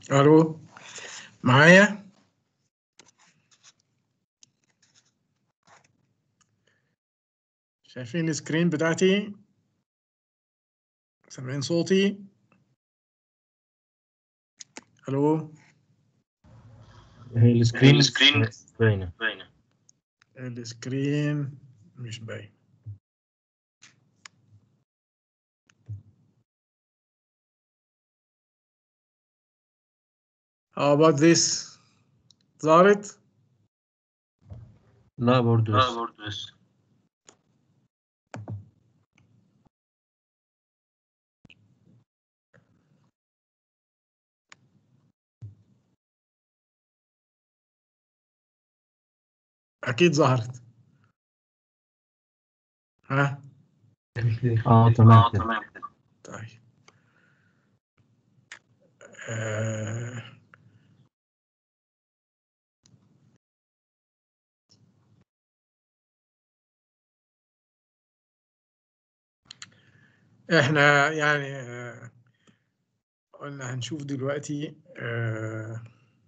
الو معايا شايفين السكرين بتاعتي سامعين صوتي الو هي السكرين السكرين باينة باينة السكرين مش باين How about this? ظهرت؟ لا برضو لا لسه برضه لسه أكيد ظهرت. ها؟ اه تمام اه كده تمام كده طيب. آه. احنا يعني آه، قلنا هنشوف دلوقتي آه،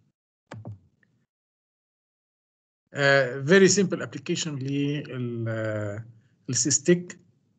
آه، very simple application لل السيستيك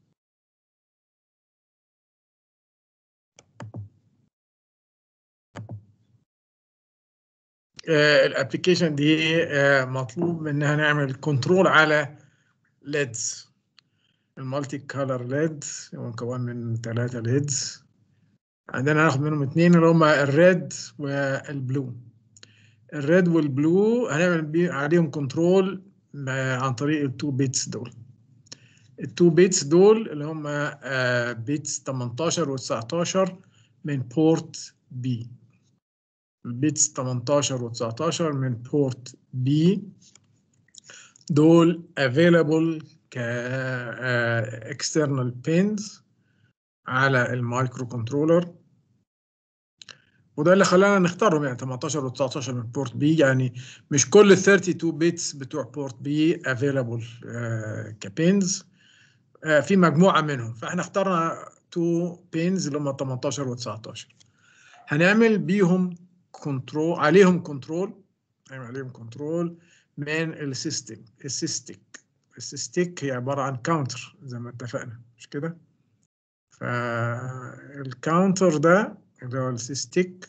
الابلكيشن دي آه، مطلوب منها نعمل كنترول على ليدز المالتي كولر ليد مكون من ثلاثة ليدز عندنا هناخد منهم اتنين اللي هما الريد والبلو الريد والبلو هنعمل بي عليهم كنترول عن طريق التو بيتس دول التو بيتس دول اللي هما بيتس 18 و 19 من بورت بي البيتس 18 و 19 من بورت بي دول available ك آه، external pins على المايكرو كنترولر وده اللي خلانا نختارهم يعني 18 و 19 من بورت بي يعني مش كل ال 32 بيتس بتوع بورت بي available آه، كبينز آه، في مجموعة منهم فاحنا اخترنا 2 بينز اللي هم 18 و 19 هنعمل بيهم كنترول عليهم كنترول نعمل عليهم كنترول من السيستم السيستيك السيستيك هي عبارة عن كاونتر زي ما اتفقنا مش كده فالكاونتر ده اللي هو السيستيك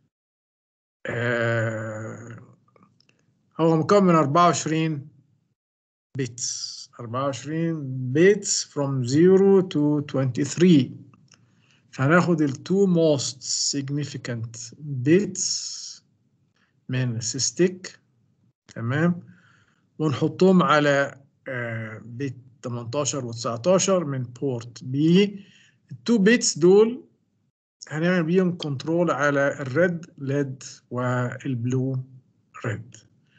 آه هو مكون من 24 بيتس 24 بيتس from 0 to 23 فهناخد ال two most significant bits من السيستيك تمام ونحطهم على آه، بيت 18 و 19 من بورت بي التو بيتس دول هنعمل بيهم كنترول على الريد ليد والبلو ريد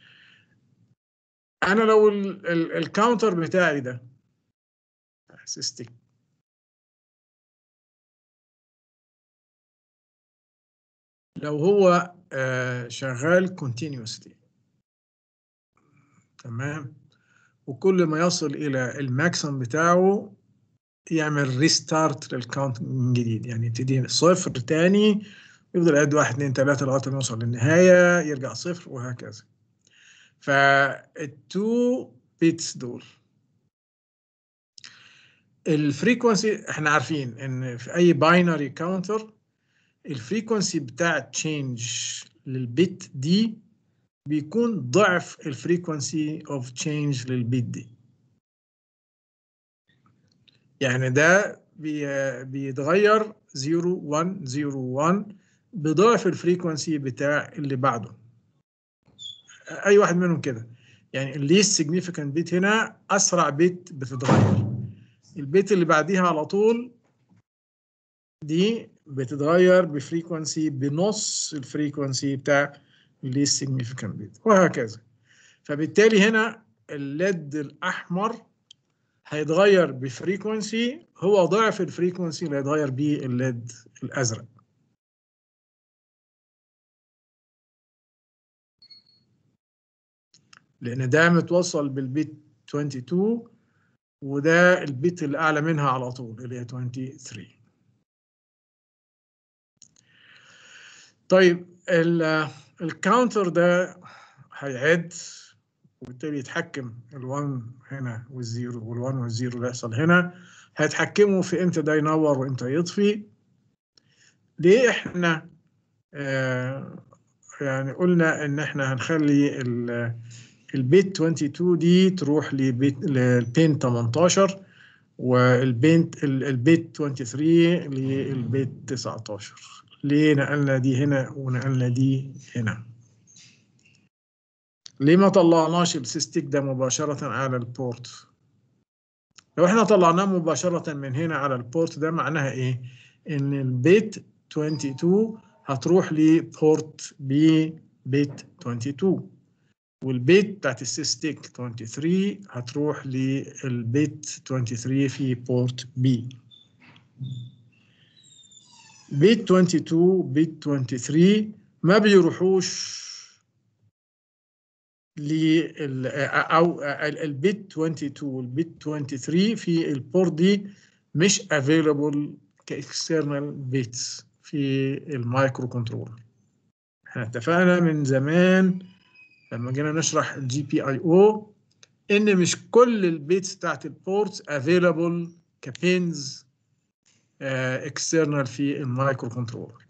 انا لو ال- ال- الكاونتر بتاعي ده سيستيك لو هو آه، شغال continuously تمام وكل ما يصل الى الماكسيمم بتاعه يعمل ريستارت للكاونت من جديد يعني يبتدي صفر تاني يفضل يعد واحد اتنين تلاته لغايه ما يوصل للنهايه يرجع صفر وهكذا فالتو بيتس دول الفريكونسي احنا عارفين ان في اي باينري كاونتر الفريكونسي بتاع تشينج للبيت دي بيكون ضعف الفريكونسي اوف تشينج للبيت دي يعني ده بي- بيتغير 0 1 0 1 بضعف الفريكونسي بتاع اللي بعده اي واحد منهم كده يعني الليست سيجنيفيكانت بيت هنا اسرع بيت بتتغير البيت اللي بعديها على طول دي بتتغير بفريكونسي بنص الفريكونسي بتاع الليست سيجنيفيكانت بيت وهكذا فبالتالي هنا الليد الاحمر هيتغير بفريكونسي هو ضعف الفريكونسي اللي هيتغير بيه الليد الازرق لان ده متوصل بالبيت 22 وده البيت اللي اعلى منها على طول اللي هي 23 طيب الكاونتر ده هيعد وبالتالي يتحكم ال1 هنا والزيرو وال1 والزيرو اللي يحصل هنا هيتحكموا في امتى ده ينور وامتى يطفي ليه احنا آه يعني قلنا ان احنا هنخلي البيت 22 دي تروح لبيت للبين 18 والبيت البيت 23 للبيت 19 ليه نقلنا دي هنا ونقلنا دي هنا ليه ما طلعناش السيستيك ده مباشرة على البورت لو احنا طلعناه مباشرة من هنا على البورت ده معناها ايه ان البيت 22 هتروح لبورت بي بيت 22 والبيت بتاعت السيستيك 23 هتروح للبيت 23 في بورت بي بيت 22 بيت 23 ما بيروحوش لل او البيت 22 والبيت 23 في البورت دي مش افيلبل كاكسترنال بيتس في المايكرو كنترولر احنا اتفقنا من زمان لما جينا نشرح الجي بي اي او ان مش كل البيتس بتاعت البورتس افيلبل كبينز اكسترنال في المايكرو كنترولر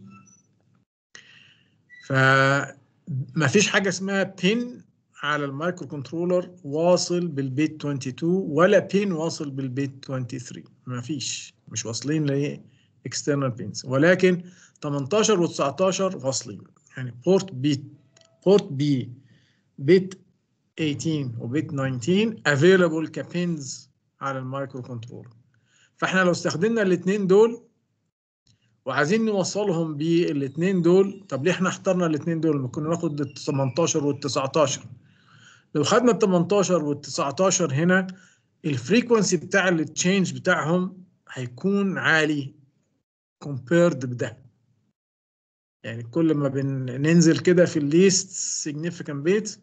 فما فيش حاجه اسمها بين على المايكرو كنترولر واصل بالبيت 22 ولا بين واصل بالبيت 23 ما فيش مش واصلين ل external pins ولكن 18 و19 واصلين يعني بورت بي بورت بي بيت 18 وبيت 19 available كبينز على المايكرو كنترولر فاحنا لو استخدمنا الاثنين دول وعايزين نوصلهم بالاثنين دول طب ليه احنا اخترنا الاثنين دول ما كنا ناخد ال 18 وال 19 لو خدنا ال 18 وال 19 هنا الفريكونسي بتاع التشينج بتاعهم هيكون عالي compared بده يعني كل ما بننزل كده في الليست significant bit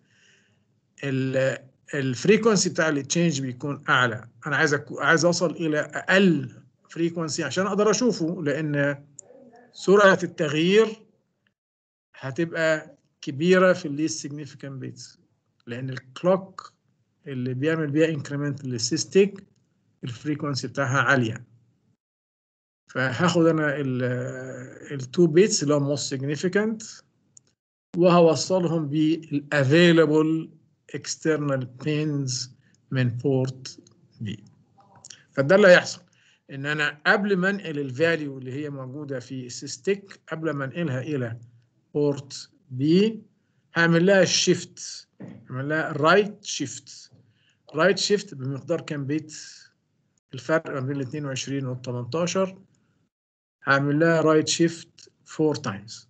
الفريكونسي بتاع التشينج بيكون اعلى انا عايز أكو عايز اوصل الى اقل فريكونسي عشان اقدر اشوفه لان سرعه التغيير هتبقى كبيره في الليست significant بيتس لان الكلوك اللي بيعمل بيها انكريمنت للسيستيك الفريكونسي بتاعها عاليه فهاخد انا التو بيتس اللي هو most significant وهوصلهم بالافيلبل external pins من بورت بي فده اللي هيحصل ان انا قبل ما انقل الفاليو اللي هي موجوده في السيستيك قبل ما انقلها الى بورت بي هعمل لها شيفت هعمل لها رايت شيفت رايت شيفت بمقدار كام بيت الفرق ما بين ال 22 وال 18 هعمل لها رايت شيفت 4 تايمز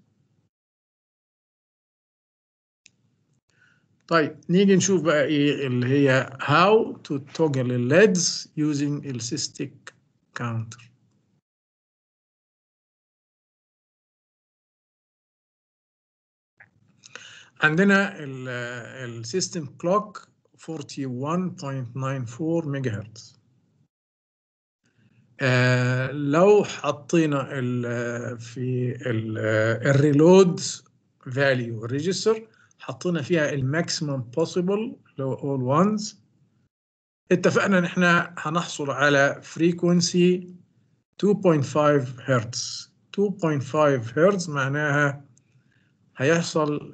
طيب نيجي نشوف بقى ايه اللي هي how to toggle the LEDs using a cystic counter عندنا السيستم كلوك 41.94 ميجا هرتز آه لو حطينا ال في الريلود فاليو ريجستر حطينا فيها الماكسيمم بوسيبل اللي هو all ones اتفقنا ان احنا هنحصل على فريكونسي 2.5 هرتز 2.5 هرتز معناها هيحصل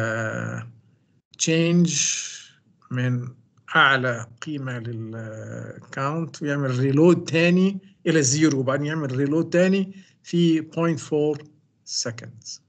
تشينج من اعلى قيمه للكاونت ويعمل ريلود تاني الى الزيرو وبعدين يعمل ريلود تاني في 0.4 seconds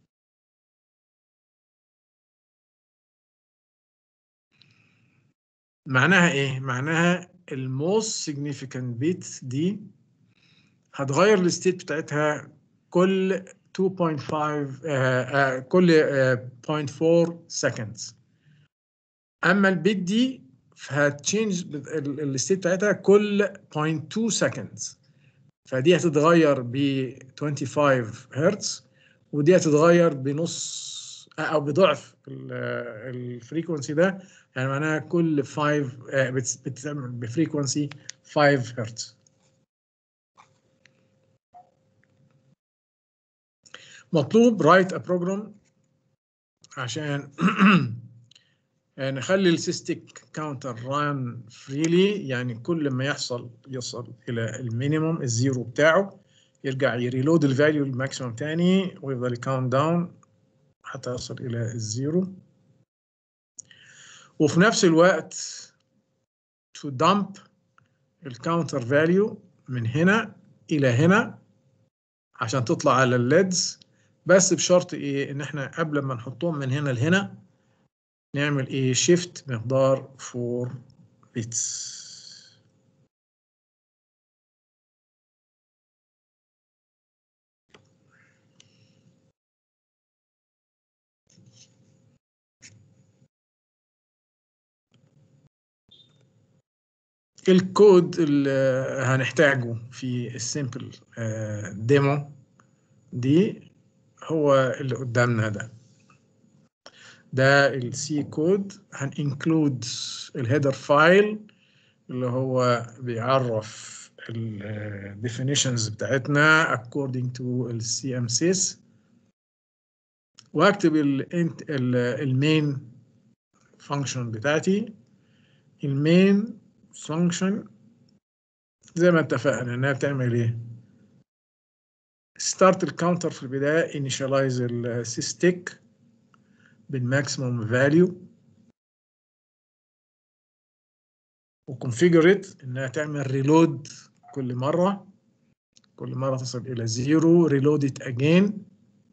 معناها ايه؟ معناها الموست significant bit دي هتغير الستيت بتاعتها كل 2.5 آه آه كل آه 0.4 seconds اما البيت دي فهتشينج الستيت بتاعتها كل 0.2 seconds فدي هتتغير ب 25 هرتز ودي هتتغير بنص او بضعف الفريكونسي ده يعني معناها كل 5 بتعمل بفريكونسي 5 هرتز مطلوب write a program عشان نخلي السيستيك كاونتر run freely يعني كل ما يحصل يصل الى المينيموم الزيرو بتاعه يرجع يريلود الفاليو الماكسيموم تاني ويفضل يكاونت داون حتى يصل الى الزيرو وفي نفس الوقت to dump الكاونتر فاليو من هنا الى هنا عشان تطلع على الليدز بس بشرط ايه ان احنا قبل ما نحطهم من هنا لهنا نعمل ايه شيفت مقدار 4 بيتس الكود اللي هنحتاجه في السيمبل ديمو دي هو اللي قدامنا ده ده السي كود هننكلود الهيدر فايل اللي هو بيعرف ال definitions بتاعتنا according to ال CMSS واكتب المين فانكشن بتاعتي المين فانكشن زي ما اتفقنا انها بتعمل ايه ستارت الكاونتر في البدايه initialize السيستيك بالماكسيموم فاليو وكونفيجر انها تعمل ريلود كل مره كل مره تصل الى زيرو ريلود ات اجين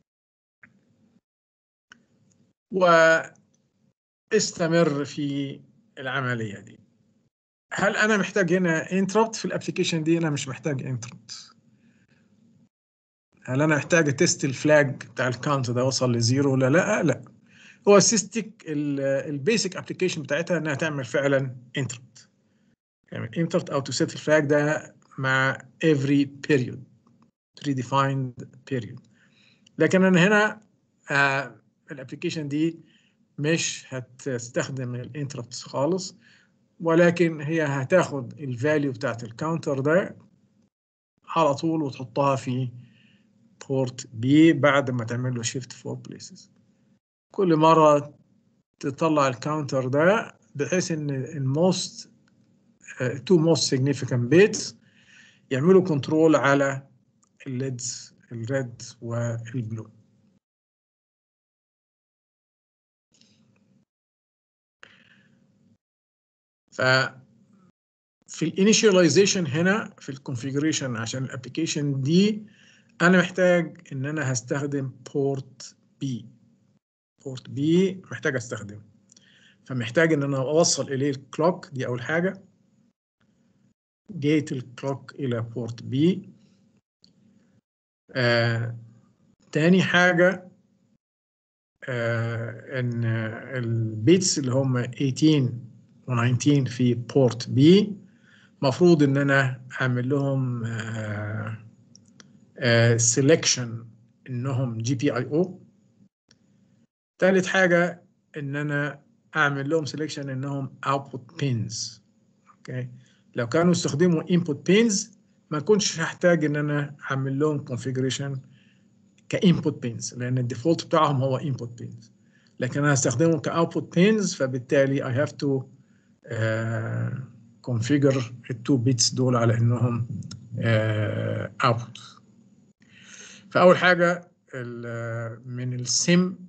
واستمر في العمليه دي هل انا محتاج هنا انتربت في الابلكيشن دي انا مش محتاج انتربت هل انا محتاج تيست الفلاج بتاع الكاونت ده وصل لزيرو ولا لا لا هو السيستيك البيسك ابلكيشن بتاعتها انها تعمل فعلا انتربت تعمل انتربت او تسيت الفلاج ده مع every period predefined period لكن انا هنا آه الابلكيشن دي مش هتستخدم الانتربتس خالص ولكن هي هتاخد الفاليو بتاعت الكاونتر ده على طول وتحطها في بورت بي بعد ما تعمل له شيفت فور بليسز كل مرة تطلع الكاونتر ده بحيث ان الموست تو موست significant bits يعملوا كنترول على الليدز الريد والبلو ف في الانيشاليزيشن هنا في الكونفيجريشن عشان الابلكيشن دي انا محتاج ان انا هستخدم بورت بي بورت بي محتاج استخدمه فمحتاج ان انا اوصل اليه الكلوك دي اول حاجه جيت الكلوك الى بورت بي آه، تاني حاجه آه، ان البيتس اللي هم 18 و19 في بورت بي مفروض ان انا اعمل لهم سelection انهم جي بي اي او تالت حاجه ان انا اعمل لهم selection انهم output pins اوكي لو كانوا يستخدموا input pins ما كنتش هحتاج ان انا اعمل لهم configuration كinput pins لان الديفولت بتاعهم هو input pins لكن انا هستخدمهم كoutput pins فبالتالي I have to كونفيجر التو بيتس دول على انهم اوتبوت فاول حاجه من السيم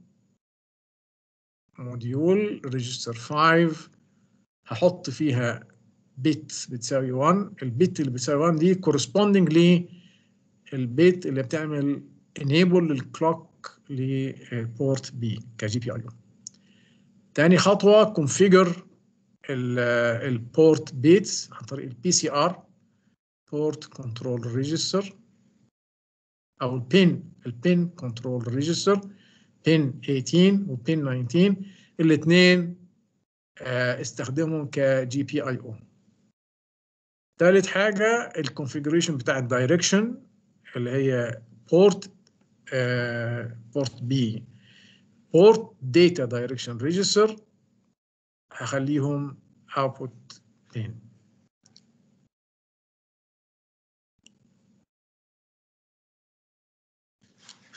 موديول ريجستر 5 هحط فيها بت بتساوي 1 البت اللي بتساوي 1 دي كورسبوندنج للبيت اللي بتعمل انيبل للكلوك لبورت بي كجي بي اي تاني خطوه كونفيجر البورت بيتس عن طريق البي سي ار بورت كنترول ريجستر او البين البين كنترول ريجستر بين 18 وبين 19 الاثنين استخدمهم كجي بي اي او ثالث حاجه الكونفيجريشن بتاع الدايركشن اللي هي بورت بورت بي بورت داتا دايركشن ريجستر هخليهم output pin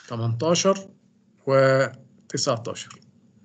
18 و 19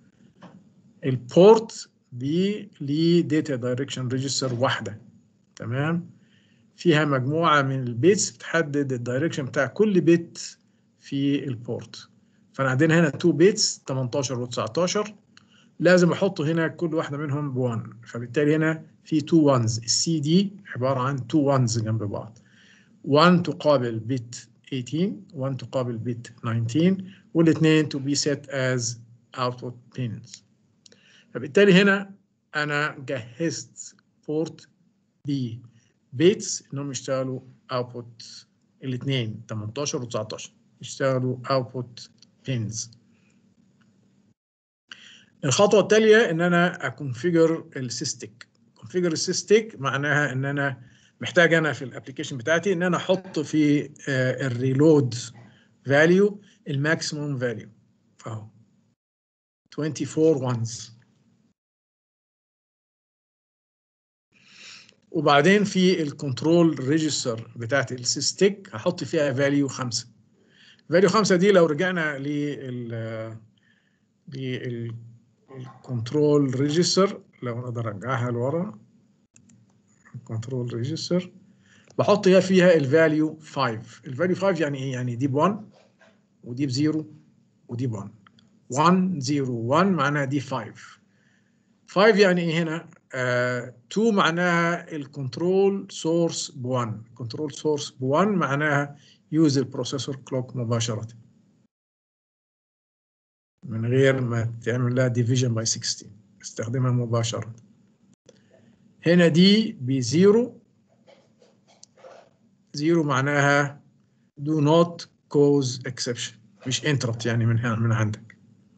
البورت دي ليه داتا دايركشن ريجستر واحده تمام فيها مجموعه من البيتس بتحدد الدايركشن بتاع كل بيت في البورت فانا عندنا هنا 2 بيتس 18 و19 لازم احط هنا كل واحده منهم ب1 فبالتالي هنا في 2 ones السي دي عباره عن 2 ones جنب بعض 1 تقابل بت 18 1 تقابل بت 19 والاثنين to be set as output pins فبالتالي هنا انا جهزت بورت ب بيتس انهم يشتغلوا output الاثنين 18 و 19 يشتغلوا output pins الخطوه التاليه ان انا اكونفيجر السيستيك كونفيجر السيستيك معناها ان انا محتاج انا في الابلكيشن بتاعتي ان انا احط في الريلود فاليو الماكسيموم فاليو اهو 24 ones وبعدين في الكنترول ريجستر بتاعت السيستيك هحط فيها فاليو 5 فاليو 5 دي لو رجعنا لل للكنترول ريجستر لو نقدر ارجعها لورا كنترول ريجستر بحط هي فيها الفاليو 5 الفاليو 5 يعني ايه يعني دي ب 1 ودي ب 0 ودي ب 1 1 0 1 معناها دي 5 5 يعني ايه هنا 2 uh, معناها الكنترول سورس ب 1 كنترول سورس ب 1 معناها يوز البروسيسور كلوك مباشره من غير ما تعمل لها ديفيجن باي 16 استخدمها مباشره هنا دي بزيرو زيرو معناها do not cause exception مش interrupt يعني من هنا من عندك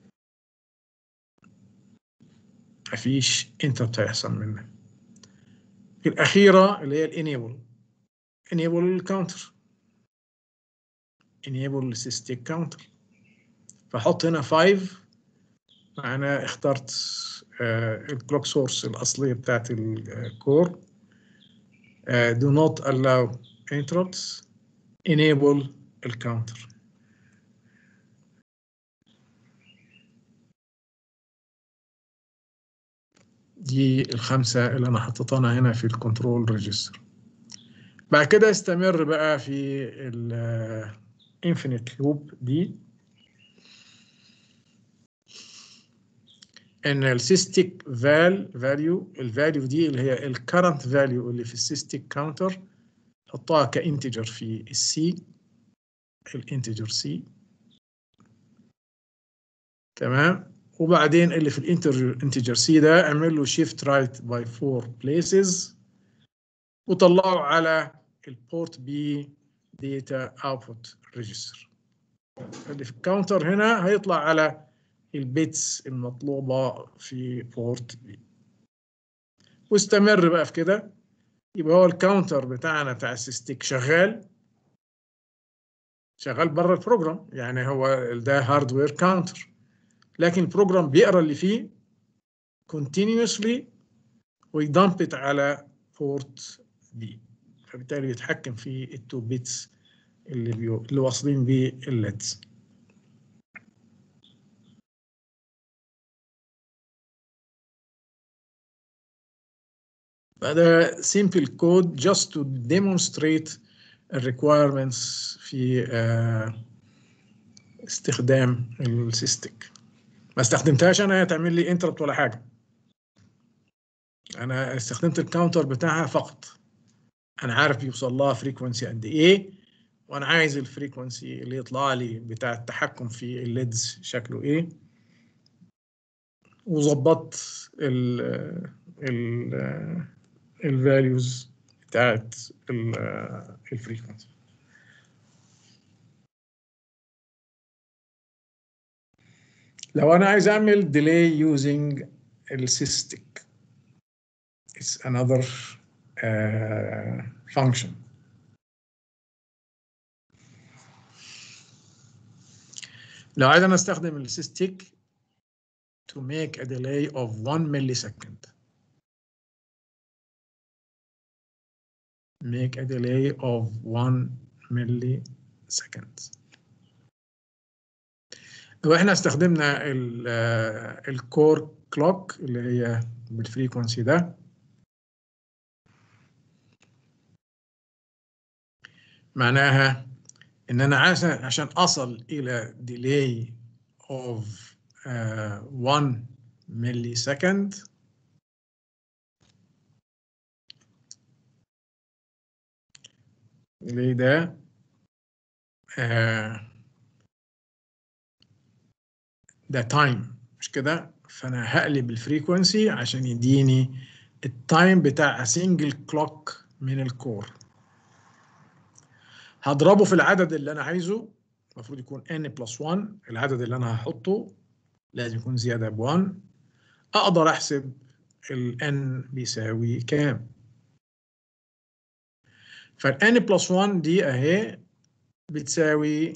مفيش interrupt هيحصل منها الأخيرة اللي هي الانيبل enable الكاونتر enable السيستيك كاونتر فحط هنا 5 أنا اخترت الكلوك سورس الأصلية بتاعت الكور do not allow interrupts enable الكاونتر دي الخمسة اللي أنا حطيتها هنا في الكنترول ريجستر بعد كده استمر بقى في ال infinite loop دي ان السيستيك فال فاليو الفاليو دي اللي هي الكرنت فاليو اللي في السيستيك كاونتر حطها كانتجر في السي الانتجر سي تمام وبعدين اللي في الانتجر انتجر سي ده اعمل له شيفت رايت باي فور بليسز وطلعه على البورت بي داتا اوتبوت ريجستر اللي في الكاونتر هنا هيطلع على البيتس المطلوبة في بورت بي واستمر بقى في كده يبقى هو الكاونتر بتاعنا بتاع السيستيك شغال شغال بره البروجرام يعني هو ده هاردوير كاونتر لكن البروجرام بيقرا اللي فيه continuously ويدمبت على بورت بي فبالتالي بيتحكم في التو بيتس اللي بيو... اللي واصلين بيه الليدز فده simple code just to demonstrate الريكويرمنتس في uh, استخدام السيستيك ما استخدمتهاش انا تعمل لي انتربت ولا حاجه انا استخدمت الكاونتر بتاعها فقط انا عارف بيوصل لها فريكونسي قد ايه وانا عايز الفريكونسي اللي يطلع لي بتاع التحكم في الليدز شكله ايه وظبطت ال ال الفاليوز بتاعت الفريكونسي لو انا عايز اعمل delay using السيستيك it's another uh, function لو عايز انا استخدم السيستيك to make a delay of 1 millisecond make a delay of 1 millisecond واحنا استخدمنا الكور كلوك اللي هي بالفريكونسي ده معناها ان انا عشان عشان اصل الى ديلي اوف 1 ملي سكند ديلي ده آه ده تايم مش كده فانا هقلب الفريكونسي عشان يديني التايم بتاع سنجل كلوك من الكور هضربه في العدد اللي انا عايزه المفروض يكون n بلس 1 العدد اللي انا هحطه لازم يكون زياده ب 1 اقدر احسب ال n بيساوي كام فال n بلس 1 دي اهي بتساوي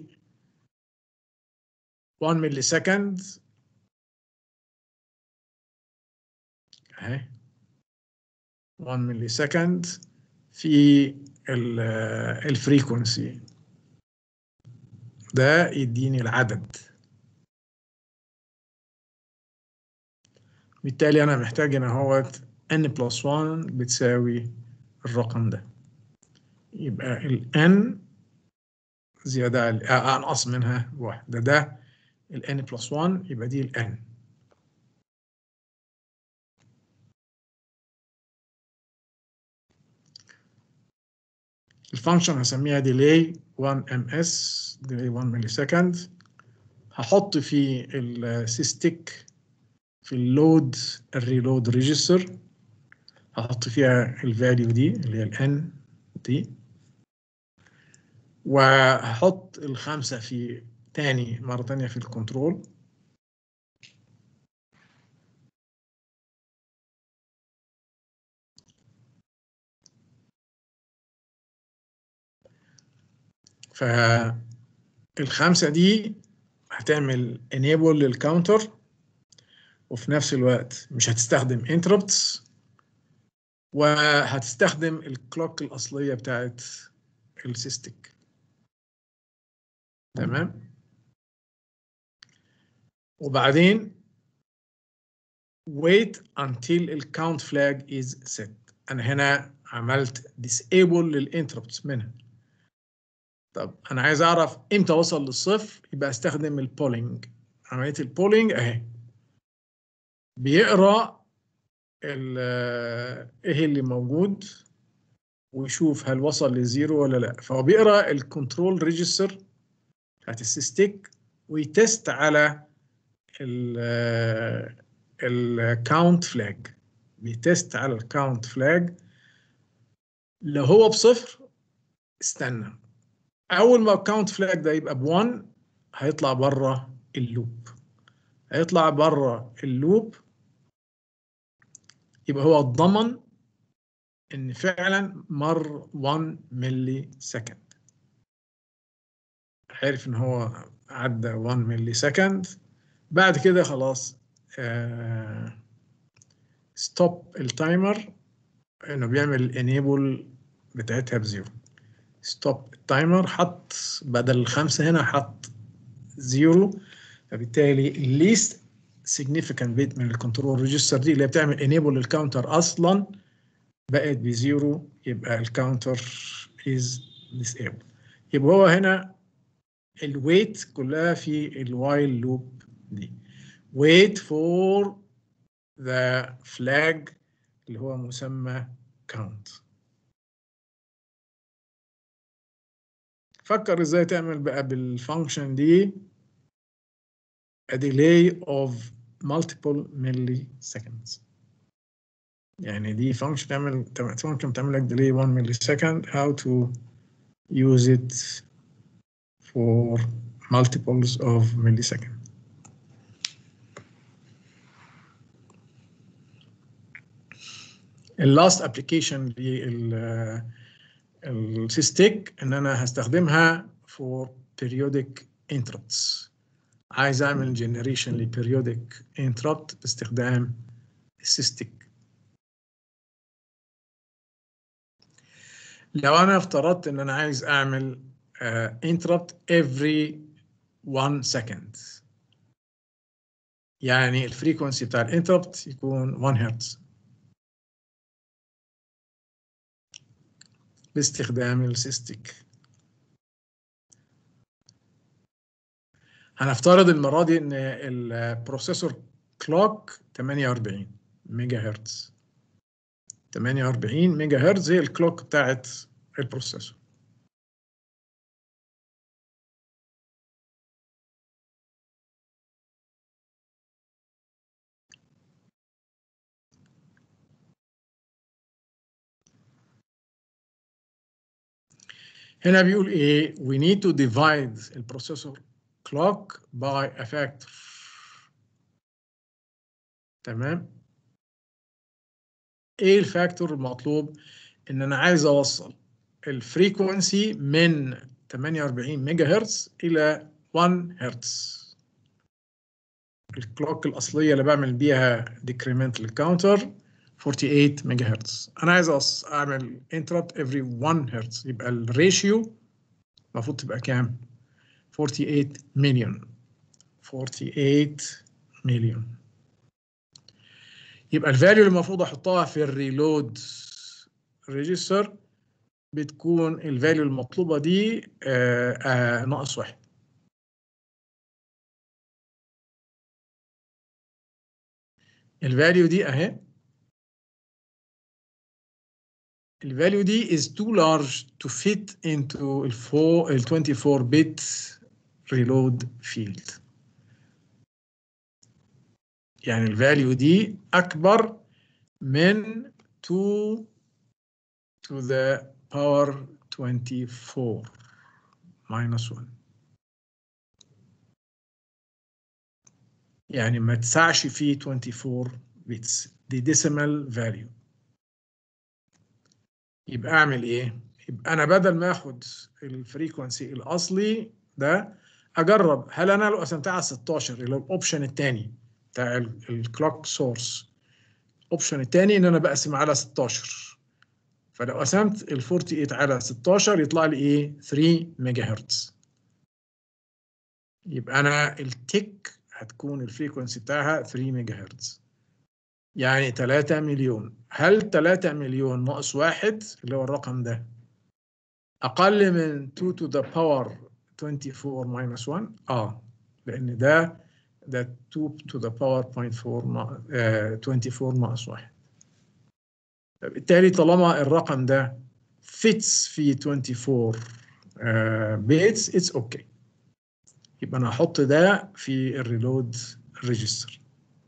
1 ملي سكند اهي 1 ملي سكند في الفريكونسي ده يديني العدد بالتالي انا محتاج هنا اهوت n بلس 1 بتساوي الرقم ده يبقى ال n زيادة انقص منها واحد ده ده ال n بلس 1 يبقى دي ال n الفانكشن هسميها ديلي 1 ام اس ديلي 1 ملي سكند هحط في السيستيك في اللود الريلود ريجستر هحط فيها الفاليو دي اللي هي الان دي وهحط الخمسة في تاني مرة تانية في الكنترول فالخمسة دي هتعمل enable للكاونتر وفي نفس الوقت مش هتستخدم interrupts وهتستخدم الكلوك الأصلية بتاعت السيستيك تمام وبعدين wait until ال count flag is set أنا هنا عملت disable للinterrupts منها طب انا عايز اعرف امتى اوصل للصفر يبقى استخدم البولينج عمليه البولينج اهي بيقرا ايه اللي موجود ويشوف هل وصل لزيرو ولا لا فهو بيقرا الكنترول ريجستر بتاعت السيستيك ويتست على الكاونت فلاج بيتست على الكاونت فلاج لو هو بصفر استنى اول ما الكاونت فلاج ده يبقى ب1 هيطلع بره اللوب هيطلع بره اللوب يبقى هو ضمن ان فعلا مر 1 ملي سكند عرف ان هو عدى 1 ملي سكند بعد كده خلاص ستوب التايمر انه بيعمل الانيبل بتاعتها بزيرو ستوب التايمر حط بدل الخمسة هنا حط زيرو فبالتالي الليست significant bit من الكنترول ريجستر دي اللي بتعمل enable للكاونتر اصلا بقت بزيرو يبقى الكاونتر is disabled يبقى هو هنا الويت كلها في الوايل لوب دي wait for the flag اللي هو مسمى count فكر ازاي تعمل بقى بالفانكشن دي a delay of multiple milliseconds يعني دي فانكشن تعمل فانكشن تعمل لك delay 1 millisecond how to use it for multiples of millisecond اللاست ابلكيشن لل السيستيك ان انا هستخدمها for periodic interrupts عايز اعمل generation ل periodic interrupt باستخدام السيستيك لو انا افترضت ان انا عايز اعمل uh, interrupt every one second يعني الفريكونسي بتاع الانتربت يكون 1 هرتز باستخدام السيستيك هنفترض المرة دي ان البروسيسور كلوك 48 ميجا هرتز 48 ميجا هرتز هي الكلوك بتاعت البروسيسور هنا بيقول ايه we need to divide البروسيسور clock by a factor تمام ايه الفاكتور المطلوب ان انا عايز اوصل الفريكونسي من 48 ميجا هرتز الى 1 هرتز الكلوك الاصليه اللي بعمل بيها decremental counter 48 ميجا هرتز انا عايز أص- اعمل interrupt every 1 هرتز يبقى الريشيو المفروض تبقى كام 48 مليون 48 مليون يبقى الفاليو اللي المفروض احطها في الريلود ريجستر بتكون الفاليو المطلوبه دي آه آه ناقص واحد الفاليو دي اهي الفاليو دي is too large to fit into ال 4 ال 24 bit reload field يعني الفاليو دي اكبر من 2 to the power 24 minus 1 يعني ما تسعش فيه 24 bits دي decimal value يبقى اعمل ايه يبقى انا بدل ما اخد الفريكونسي الاصلي ده اجرب هل انا لو قسمتها على 16 اللي هو الاوبشن الثاني بتاع الكلوك سورس الاوبشن الثاني ان انا بقسم على 16 فلو قسمت ال 48 على 16 يطلع لي ايه 3 ميجا هرتز يبقى انا التك هتكون الفريكونسي بتاعها 3 ميجا هرتز يعني 3 مليون هل 3 مليون ناقص واحد اللي هو الرقم ده أقل من 2 to the power 24 minus 1 آه لأن ده ده 2 to the power 0.4 نا- آه 24 ناقص واحد بالتالي طالما الرقم ده fits في 24 آه bits it's okay يبقى أنا هحط ده في الريلود ريجستر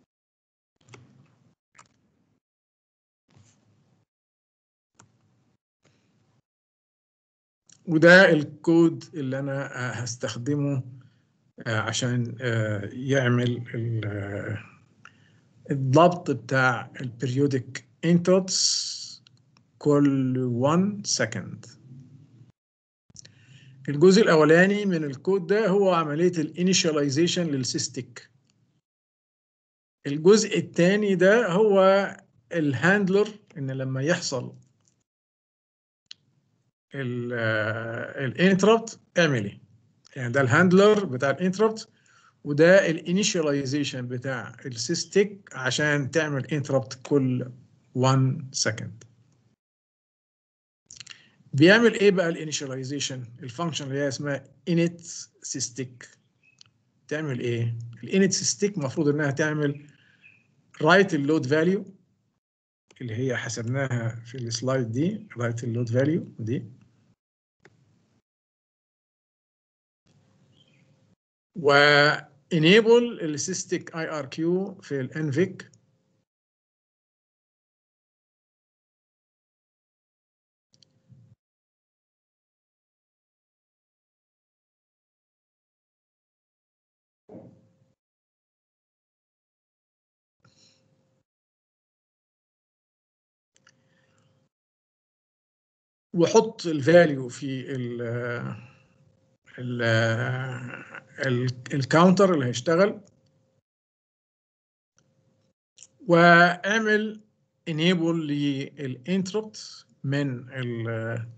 وده الكود اللي انا آه، هستخدمه آه، عشان آه، يعمل ال- آه، الضبط بتاع البريودك انتربتس كل 1 سكند الجزء الاولاني من الكود ده هو عمليه الانيشاليزيشن للسيستيك الجزء الثاني ده هو الهاندلر ان لما يحصل الانتربت اعمل ايه يعني ده الهاندلر بتاع الانتربت وده الانيشاليزيشن بتاع السيستيك عشان تعمل انتربت كل 1 سكند بيعمل ايه بقى الانيشاليزيشن الفانكشن اللي هي اسمها init system تعمل ايه الانيت system المفروض انها تعمل write اللود فاليو اللي هي حسبناها في السلايد دي write اللود فاليو دي و enable السيستيك اي ار كيو في الانفيك وحط الفاليو في ال ال الكاونتر اللي هيشتغل واعمل enable للانتربت من ال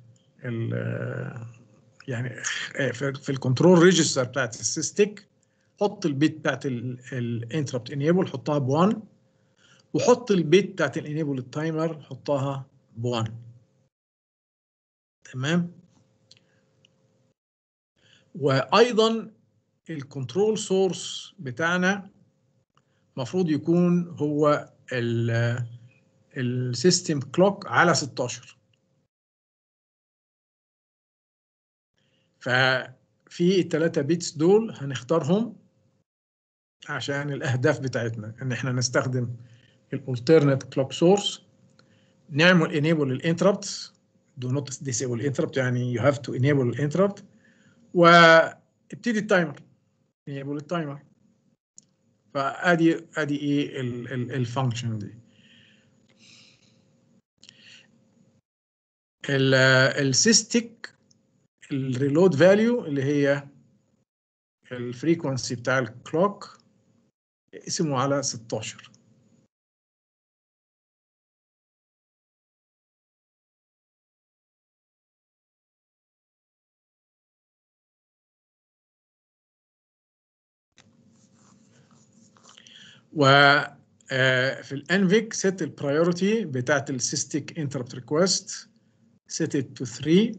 ال يعني في, في الكنترول ريجستر بتاعت السيستيك حط البيت بتاعت الانتربت انيبل حطها ب 1 وحط البيت بتاعت الانيبل التايمر حطها ب 1 تمام وايضا الكنترول سورس بتاعنا المفروض يكون هو السيستم كلوك على 16 ففي الثلاثة بيتس دول هنختارهم عشان الأهداف بتاعتنا إن إحنا نستخدم الالترنت كلوك سورس نعمل enable الانتربت do not disable interrupt يعني you have to enable الانتربت وابتدي التايمر enable التايمر فادي ادي ايه الفانكشن دي السيستيك الريلود فاليو اللي هي الفريكونسي بتاع الكلوك اسمه على 16 وفي الانفيك set البرايورتي بتاعت السيستيك انتربت ريكوست set it to 3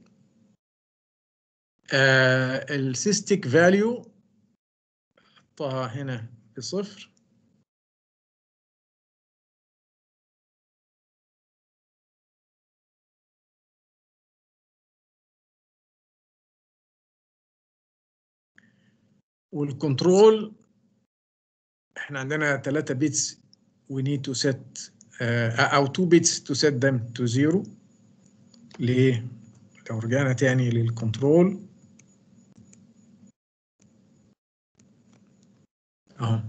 السيستيك فاليو حطها هنا بصفر والكنترول احنا عندنا 3 بيتس we need to set uh, او 2 بيتس to set them to 0 ليه؟ لو رجعنا تاني للكنترول اهو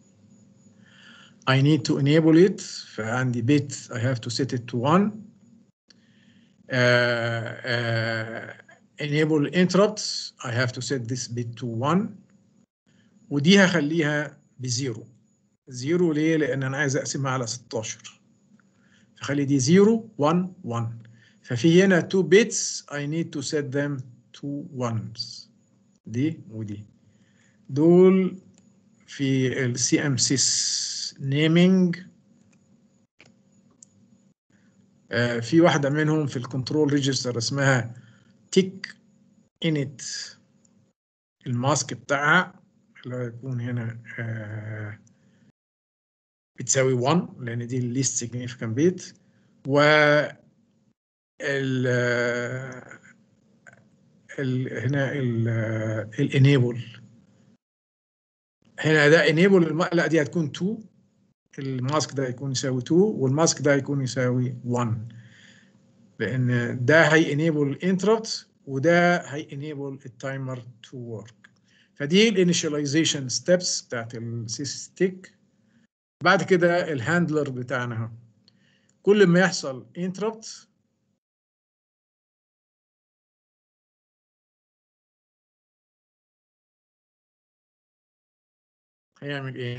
I need to enable it فعندي bit I have to set it to 1 uh, uh, enable interrupts I have to set this bit to 1 ودي هخليها بزيرو زيرو ليه؟ لأن أنا عايز أقسمها على 16 فخلي دي 0 1 1 ففي هنا 2 bits I need to set them to ones دي ودي دول في ال CM6 naming آه في واحدة منهم في الكنترول ريجستر اسمها تيك انت الماسك بتاعها اللي هيكون هنا آه بتساوي 1 لان دي الليست significant bit و ال ال هنا الانيبل هنا ده انيبل لا دي هتكون 2 الماسك ده يكون يساوي 2 والماسك ده يكون يساوي 1 لان ده هي انيبل الانتربت وده هي انيبل التايمر تو ورك فدي الانيشاليزيشن ستيبس بتاعت السيستيك بعد كده الهاندلر بتاعنا كل ما يحصل انتربت هيعمل ايه؟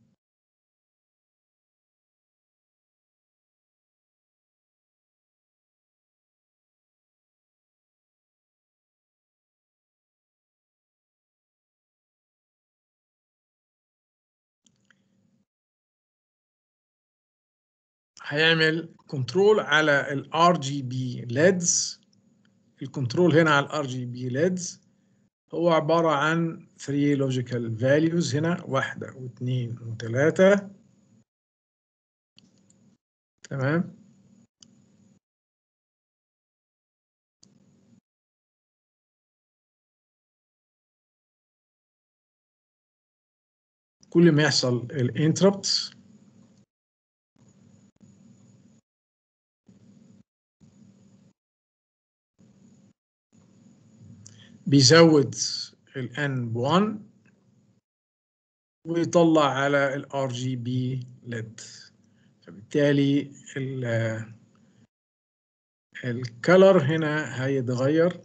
هيعمل كنترول على الار جي بي ليدز الكنترول هنا على الار جي بي ليدز هو عبارة عن 3 logical values هنا واحدة واثنين وثلاثة تمام كل ما يحصل الانتربت بيزود ال N ب 1 ويطلع على ال RGB LED فبالتالي ال الكلر هنا هيتغير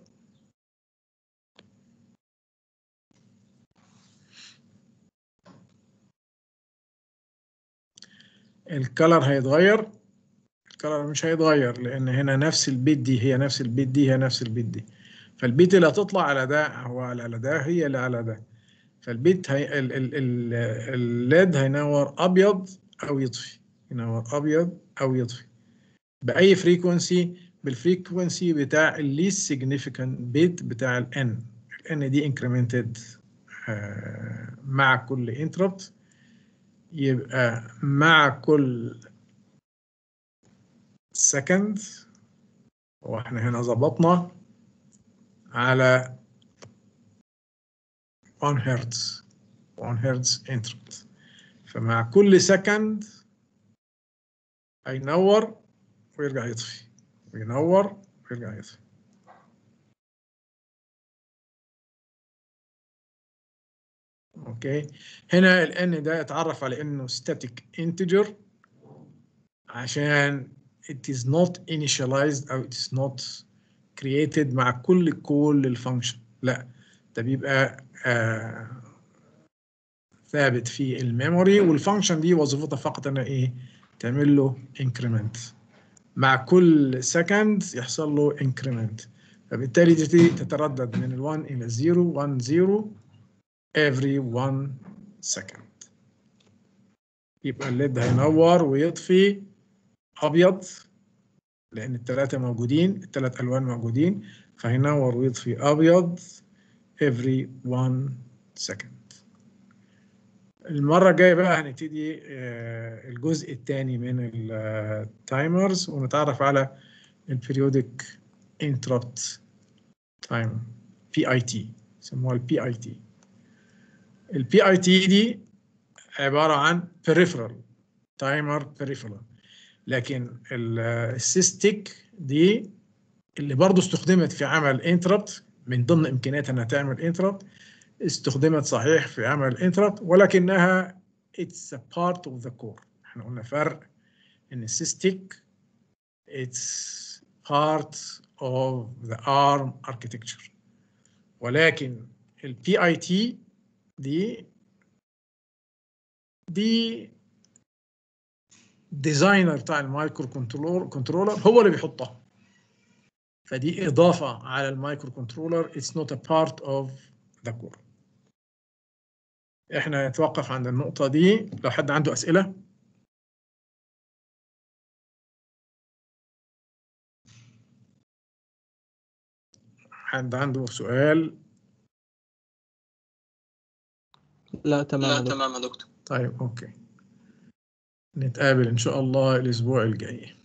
الكلر هيتغير الكلر مش هيتغير لان هنا نفس البيت دي هي نفس البيت دي هي نفس البيت دي فالبيت اللي هتطلع على ده هو على ده هي اللي على ده فالبيت هي ال ال ال الليد هينور ابيض او يطفي ينور ابيض او يطفي باي فريكونسي بالفريكونسي بتاع الليست سيجنيفيكانت بيت بتاع الان الان دي انكريمنتد مع كل انتربت يبقى مع كل سكند واحنا هنا ظبطنا على 1 هرتز 1 هرتز انتربت فمع كل سكند هينور ويرجع يطفي وينور ويرجع يطفي اوكي هنا الان ده اتعرف على انه static integer عشان it is not initialized او it is not created مع كل كل الفانكشن لا ده بيبقى آه ثابت في الميموري والفانكشن دي وظيفتها فقط انها ايه تعمل له increment مع كل سكند يحصل له increment فبالتالي دي تتردد من ال 1 الى 0 1 0 every 1 second يبقى الليد هينور ويطفي ابيض لان الثلاثه موجودين الثلاث الوان موجودين فهينور ويطفي ابيض every 1 second المره الجايه بقى هنبتدي الجزء الثاني من التايمرز ونتعرف على البريودك انتربت تايمر بي اي تي يسموها البي اي تي البي اي تي دي عباره عن peripheral تايمر peripheral لكن السيستيك دي اللي برضه استخدمت في عمل انتربت من ضمن امكانياتها انها تعمل انتربت استخدمت صحيح في عمل الانتربت ولكنها it's a part of the core احنا قلنا فرق ان السيستيك it's part of the ARM architecture ولكن ال PIT دي دي ديزاينر بتاع المايكرو كنترولر كنترولر هو اللي بيحطها فدي اضافه على المايكرو كنترولر it's not a part of the core احنا نتوقف عند النقطه دي لو حد عنده اسئله حد عنده سؤال لا تمام لا يا دكتور. تمام يا دكتور طيب اوكي نتقابل ان شاء الله الاسبوع الجاي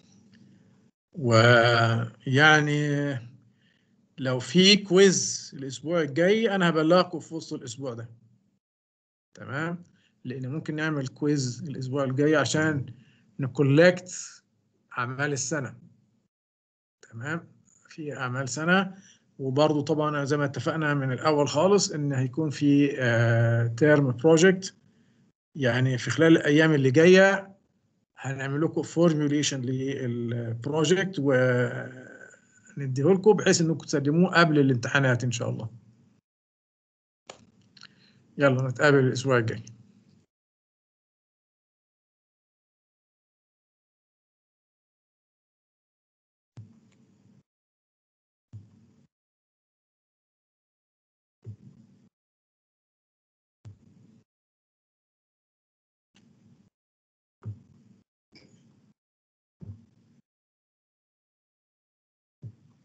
ويعني لو في كويز الاسبوع الجاي انا هبلغكم في وسط الاسبوع ده تمام لان ممكن نعمل كويز الاسبوع الجاي عشان نكولكت اعمال السنه تمام في اعمال سنه وبرضه طبعا زي ما اتفقنا من الاول خالص ان هيكون في تيرم بروجكت يعني في خلال الايام اللي جايه هنعمل لكم فورميوليشن للبروجكت ونديه لكم بحيث انكم تسلموه قبل الامتحانات ان شاء الله يلا نتقابل الاسبوع الجاي